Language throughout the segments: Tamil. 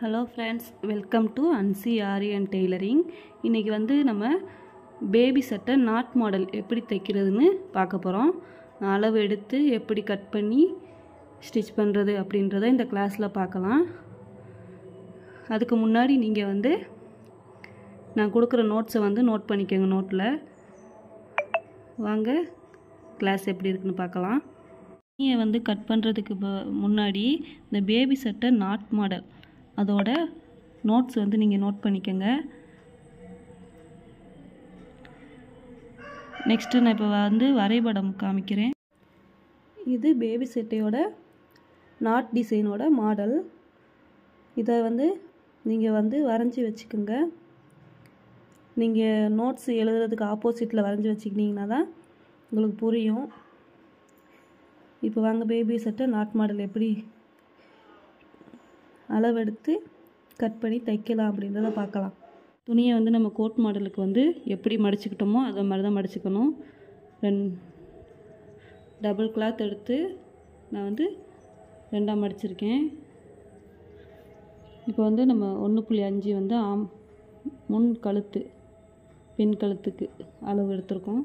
hello friends welcome to Ansi Aryan tailoring இன்றைக்கி வந்து நம்ம பேபி சட்டை நாட் மாடல் எப்படி தைக்கிறதுன்னு பார்க்க போகிறோம் அளவு எடுத்து எப்படி கட் பண்ணி ஸ்டிச் பண்ணுறது அப்படின்றத இந்த கிளாஸில் பார்க்கலாம் அதுக்கு முன்னாடி நீங்கள் வந்து நான் கொடுக்குற நோட்ஸை வந்து நோட் பண்ணிக்கோங்க நோட்டில் வாங்க கிளாஸ் எப்படி இருக்குன்னு பார்க்கலாம் துணியை வந்து கட் பண்ணுறதுக்கு முன்னாடி இந்த பேபி சட்டை நாட் மாடல் அதோட நோட்ஸ் வந்து நீங்கள் நோட் பண்ணிக்கோங்க நெக்ஸ்ட்டு நான் இப்போ வந்து வரைபடம் காமிக்கிறேன் இது பேபி செட்டையோட நாட் டிசைனோட மாடல் இதை வந்து நீங்கள் வந்து வரைஞ்சி வச்சுக்கோங்க நீங்கள் நோட்ஸ் எழுதுறதுக்கு ஆப்போசிட்டில் வரைஞ்சி வச்சுக்கினீங்கன்னா தான் உங்களுக்கு புரியும் இப்போ வாங்க பேபி செட்டை நாட் மாடல் எப்படி அளவெடுத்து கட் பண்ணி தைக்கலாம் அப்படின்றத பார்க்கலாம் துணியை வந்து நம்ம கோட் மாடலுக்கு வந்து எப்படி மடிச்சுக்கிட்டோமோ அதை மாதிரி தான் மடிச்சுக்கணும் ரெண் டபுள் கிளாத் எடுத்து நான் வந்து ரெண்டாக மடிச்சிருக்கேன் இப்போ வந்து நம்ம ஒன்று புள்ளி அஞ்சு வந்து ஆம் முன் கழுத்து பின் கழுத்துக்கு அளவு எடுத்திருக்கோம்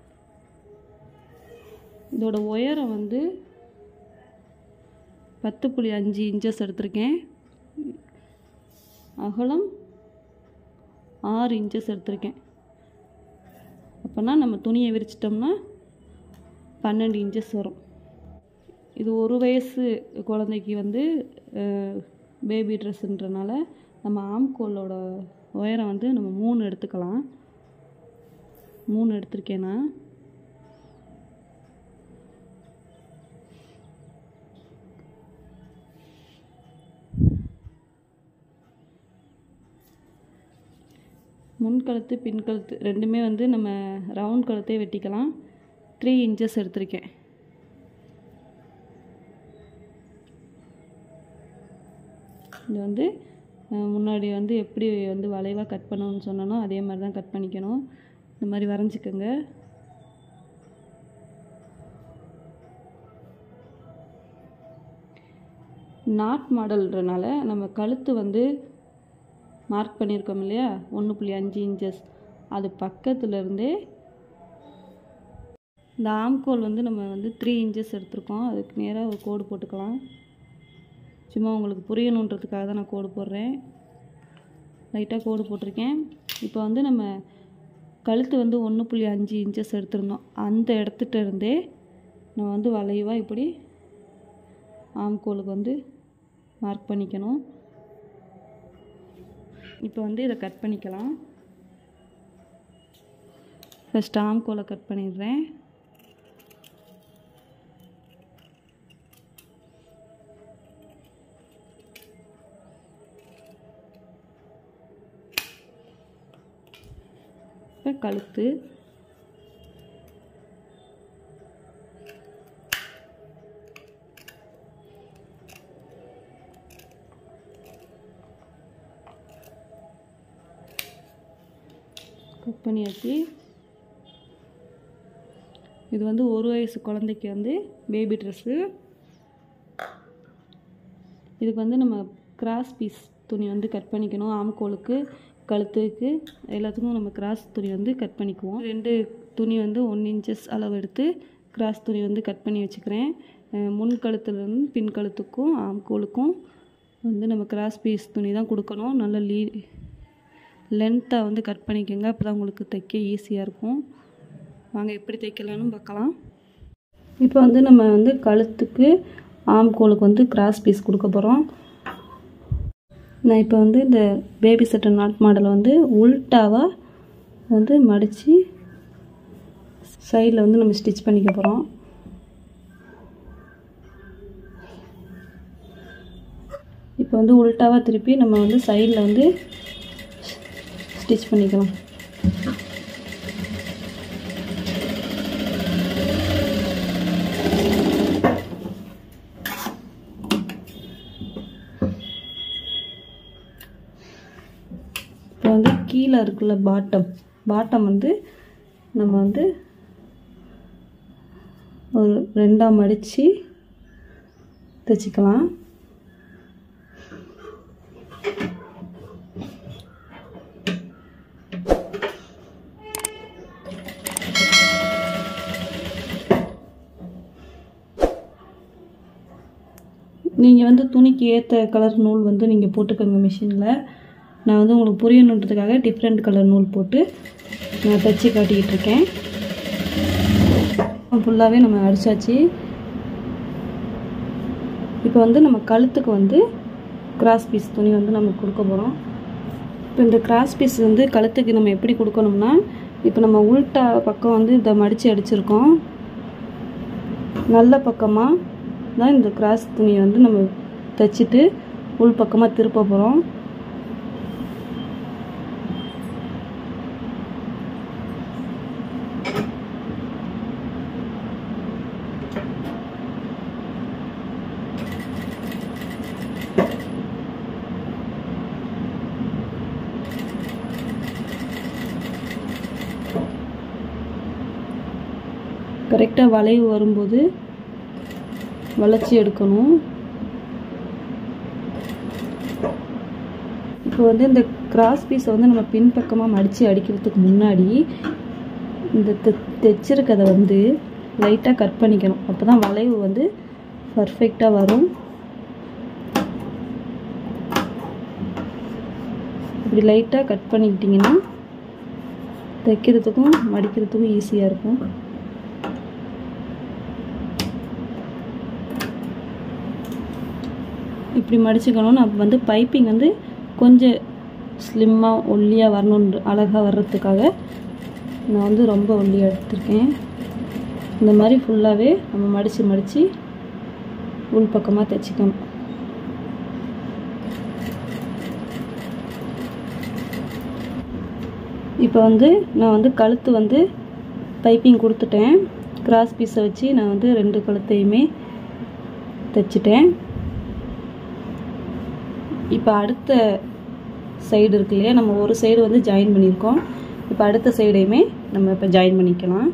இதோட உயரம் வந்து பத்து புள்ளி அஞ்சு இன்ச்சஸ் எடுத்திருக்கேன் அகலம் ஆறு இன்ச்சஸ் எடுத்திருக்கேன் அப்போனா நம்ம துணியை விரிச்சிட்டோம்னா பன்னெண்டு இன்ச்சஸ் வரும் இது ஒரு வயசு குழந்தைக்கு வந்து பேபி ட்ரெஸ்ஸுன்றனால நம்ம ஆம்கோலோட உயரம் வந்து நம்ம மூணு எடுத்துக்கலாம் மூணு எடுத்திருக்கேன் நான் முன் கழுத்து பின் கழுத்து ரெண்டுமே வந்து நம்ம ரவுண்ட் கழுத்தே வெட்டிக்கலாம் த்ரீ இன்ச்சஸ் எடுத்திருக்கேன் இது வந்து முன்னாடி வந்து எப்படி வந்து வளைவாக கட் பண்ணணும்னு சொன்னனோ அதே மாதிரி தான் கட் பண்ணிக்கணும் இந்த மாதிரி வரைஞ்சிக்கோங்க நாட் மாடல்ன்றனால நம்ம கழுத்து வந்து மார்க் பண்ணியிருக்கோம் இல்லையா ஒன்று புள்ளி அஞ்சு இன்ச்சஸ் அது பக்கத்துலேருந்தே இந்த ஆம்கோல் வந்து நம்ம வந்து த்ரீ இன்ச்சஸ் எடுத்திருக்கோம் அதுக்கு நேராக ஒரு கோடு போட்டுக்கலாம் சும்மா உங்களுக்கு புரியணுன்றதுக்காக தான் நான் கோடு போடுறேன் லைட்டாக கோடு போட்டிருக்கேன் இப்போ வந்து நம்ம கழுத்து வந்து ஒன்று புள்ளி அஞ்சு இன்ச்சஸ் எடுத்திருந்தோம் அந்த இடத்துட்ட இருந்தே நம்ம வந்து வளைவாக இப்படி ஆம்கோலுக்கு வந்து மார்க் பண்ணிக்கணும் இப்போ வந்து இதை கட் பண்ணிக்கலாம் ஃபஸ்ட் ஆம்கோலை கட் பண்ணிடுறேன் இப்போ கழுத்து கட் பண்ணியாச்சு இது வந்து ஒரு வயசு குழந்தைக்கு வந்து பேபி ட்ரெஸ்ஸு இதுக்கு வந்து நம்ம கிராஸ் பீஸ் துணி வந்து கட் பண்ணிக்கணும் ஆம்கோலுக்கு கழுத்துக்கு எல்லாத்துக்கும் நம்ம கிராஸ் துணி வந்து கட் பண்ணிக்குவோம் ரெண்டு துணி வந்து ஒன் இன்ச்சஸ் அளவு எடுத்து கிராஸ் துணி வந்து கட் பண்ணி வச்சுக்கிறேன் முன் கழுத்துலேருந்து பின் கழுத்துக்கும் ஆம்கோலுக்கும் வந்து நம்ம கிராஸ் பீஸ் துணி தான் கொடுக்கணும் நல்ல லீ லென்த்தாக வந்து கட் பண்ணிக்கோங்க அப்போ தான் உங்களுக்கு தைக்க ஈஸியாக இருக்கும் வாங்க எப்படி தைக்கலான்னு பார்க்கலாம் இப்போ வந்து நம்ம வந்து கழுத்துக்கு ஆம்கோலுக்கு வந்து கிராஸ் பீஸ் கொடுக்க போகிறோம் நான் இப்போ வந்து இந்த பேபி செட்டர் நாட் மாடலை வந்து உல்ட்டாவாக வந்து மடித்து சைடில் வந்து நம்ம ஸ்டிச் பண்ணிக்க போகிறோம் இப்போ வந்து உல்ட்டாவாக திருப்பி நம்ம வந்து சைடில் வந்து ஸ்டிச் பண்ணிக்கலாம் இப்போ வந்து கீழே இருக்குல்ல பாட்டம் பாட்டம் வந்து நம்ம வந்து ஒரு ரெண்டாக மடித்து தைச்சிக்கலாம் நீங்கள் வந்து துணிக்கு ஏற்ற கலர் நூல் வந்து நீங்கள் போட்டுக்கோங்க மிஷினில் நான் வந்து உங்களுக்கு புரியணுன்றதுக்காக டிஃப்ரெண்ட் கலர் நூல் போட்டு நான் தைச்சி காட்டிக்கிட்டு இருக்கேன் ஃபுல்லாகவே நம்ம அடித்தாச்சு இப்போ வந்து நம்ம கழுத்துக்கு வந்து கிராஸ் பீஸ் துணி வந்து நம்ம கொடுக்க போகிறோம் இப்போ இந்த கிராஸ் பீஸ் வந்து கழுத்துக்கு நம்ம எப்படி கொடுக்கணும்னா இப்போ நம்ம உள்டா பக்கம் வந்து இதை மடித்து அடிச்சிருக்கோம் நல்ல பக்கமாக தான் இந்த கிராஸ் துணியை வந்து நம்ம தைச்சிட்டு உள் பக்கமாக திருப்ப போகிறோம் கரெக்டாக வளைவு வரும்போது வளைச்சி எடுக்கணும் இப்போ வந்து இந்த கிராஸ் பீஸை வந்து நம்ம பின்பக்கமாக மடித்து அடிக்கிறதுக்கு முன்னாடி இந்த தெ தைச்சிருக்கதை வந்து லைட்டாக கட் பண்ணிக்கணும் அப்போ தான் வளைவு வந்து பர்ஃபெக்டாக வரும் இப்படி லைட்டாக கட் பண்ணிக்கிட்டிங்கன்னா தைக்கிறதுக்கும் மடிக்கிறதுக்கும் ஈஸியாக இருக்கும் இப்படி மடிச்சுக்கணும் அப்போ வந்து பைப்பிங் வந்து கொஞ்சம் ஸ்லிம்மாக ஒல்லியாக வரணுன்ற அழகாக வர்றதுக்காக நான் வந்து ரொம்ப ஒல்லியாக எடுத்திருக்கேன் இந்த மாதிரி ஃபுல்லாகவே நம்ம மடித்து மடித்து உள் பக்கமாக தைச்சிக்கணும் இப்போ வந்து நான் வந்து கழுத்து வந்து பைப்பிங் கொடுத்துட்டேன் கிராஸ் பீஸை வச்சு நான் வந்து ரெண்டு கழுத்தையுமே தைச்சிட்டேன் இப்போ அடுத்த சைடு இருக்கு இல்லையா நம்ம ஒரு சைடு வந்து ஜாயின் பண்ணியிருக்கோம் இப்போ அடுத்த சைடையுமே நம்ம இப்போ ஜாயின் பண்ணிக்கலாம்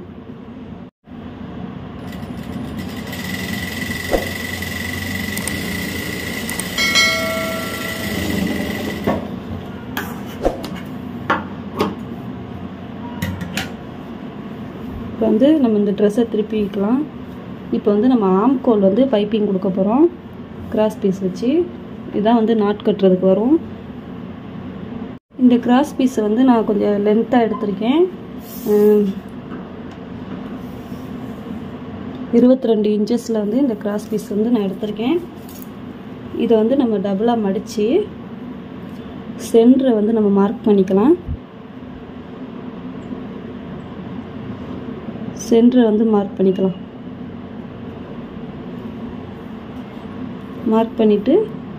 இப்போ வந்து நம்ம இந்த ட்ரெஸ்ஸை திருப்பிக்கலாம் இப்போ வந்து நம்ம ஆம்கோல் வந்து பைப்பிங் கொடுக்க போகிறோம் கிராஸ் பீஸ் வச்சு இதான் வந்து நாட் கட்டுறதுக்கு வரும் இந்த கிராஸ் பீஸை வந்து நான் கொஞ்சம் லென்த்தாக எடுத்திருக்கேன் இருபத்தி ரெண்டு இன்ச்சஸில் வந்து இந்த கிராஸ் பீஸ் வந்து நான் எடுத்திருக்கேன் இதை வந்து நம்ம டபுளாக மடித்து சென்டரை வந்து நம்ம மார்க் பண்ணிக்கலாம் சென்டரை வந்து மார்க் பண்ணிக்கலாம் மார்க் பண்ணிவிட்டு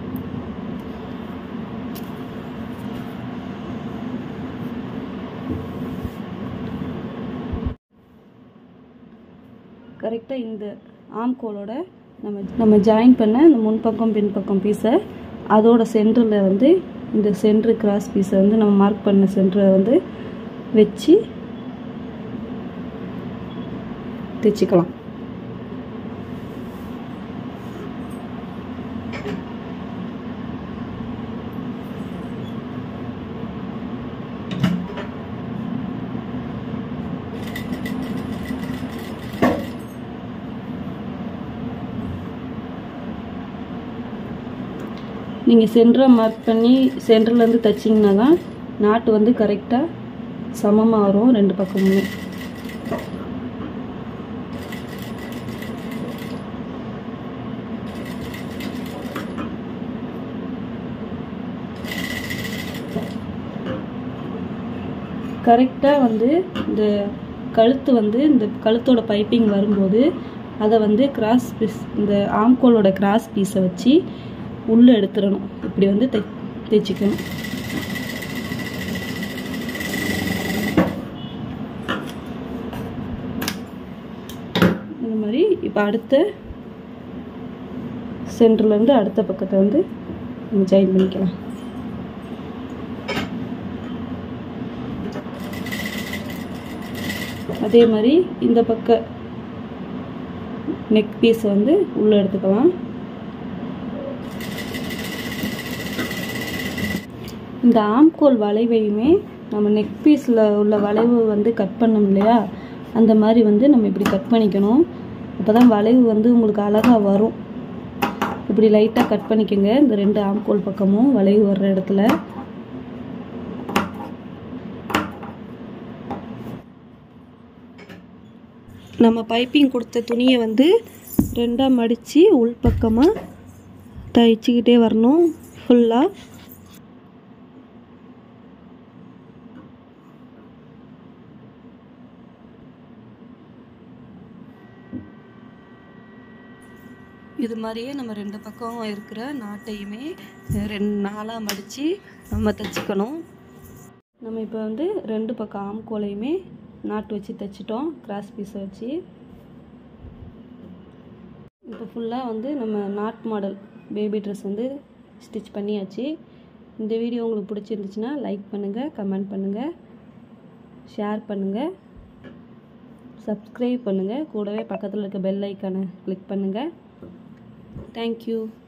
கரெக்டாக இந்த ஆம்கோலோட நம்ம நம்ம ஜாயின் பண்ண இந்த முன்பக்கம் பின்பக்கம் பீஸை அதோட சென்டரில் வந்து இந்த சென்ட்ரு கிராஸ் பீஸை வந்து நம்ம மார்க் பண்ண சென்டரை வந்து வச்சு தைச்சிக்கலாம் நீங்கள் சென்டரை மார்க் பண்ணி சென்டர்லேருந்து தைச்சிங்கன்னா தான் நாட்டு வந்து கரெக்டாக சமமாக வரும் ரெண்டு பக்கமுமே கரெக்டாக வந்து இந்த கழுத்து வந்து இந்த கழுத்தோட பைப்பிங் வரும்போது அதை வந்து கிராஸ் பீஸ் இந்த ஆம்கோலோட கிராஸ் பீஸை வச்சு உள்ளே எடுத்துடணும் இப்படி வந்து தை தைச்சிக்கணும் இந்த மாதிரி இப்போ அடுத்த சென்டர்லேருந்து அடுத்த பக்கத்தை வந்து நம்ம ஜாயின் பண்ணிக்கலாம் அதே மாதிரி இந்த பக்க நெக் பீஸ் வந்து உள்ளே எடுத்துக்கலாம் இந்த ஆம்கோல் வளைவையுமே நம்ம நெக் பீஸில் உள்ள வளைவு வந்து கட் பண்ணோம் இல்லையா அந்த மாதிரி வந்து நம்ம இப்படி கட் பண்ணிக்கணும் அப்போ தான் வளைவு வந்து உங்களுக்கு அழகாக வரும் இப்படி லைட்டாக கட் பண்ணிக்கோங்க இந்த ரெண்டு ஆம்கோல் பக்கமும் வளைவு வர்ற இடத்துல நம்ம பைப்பிங் கொடுத்த துணியை வந்து ரெண்டாக மடித்து உள்பக்கமாக தைச்சிக்கிட்டே வரணும் ஃபுல்லாக இது மாதிரியே நம்ம ரெண்டு பக்கம் இருக்கிற நாட்டையுமே ரெண்டு நாளாக மடித்து நம்ம தைச்சிக்கணும் நம்ம இப்போ வந்து ரெண்டு பக்கம் ஆம்கோலையுமே நாட்டு வச்சு தைச்சிட்டோம் கிராஸ் பீஸை வச்சு இப்போ ஃபுல்லாக வந்து நம்ம நாட் மாடல் பேபி ட்ரெஸ் வந்து ஸ்டிச் பண்ணியாச்சு இந்த வீடியோ உங்களுக்கு பிடிச்சிருந்துச்சுன்னா லைக் பண்ணுங்கள் கமெண்ட் பண்ணுங்கள் ஷேர் பண்ணுங்கள் சப்ஸ்கிரைப் பண்ணுங்கள் கூடவே பக்கத்தில் இருக்க பெல் ஐக்கானை கிளிக் பண்ணுங்கள் தேங்க்யூ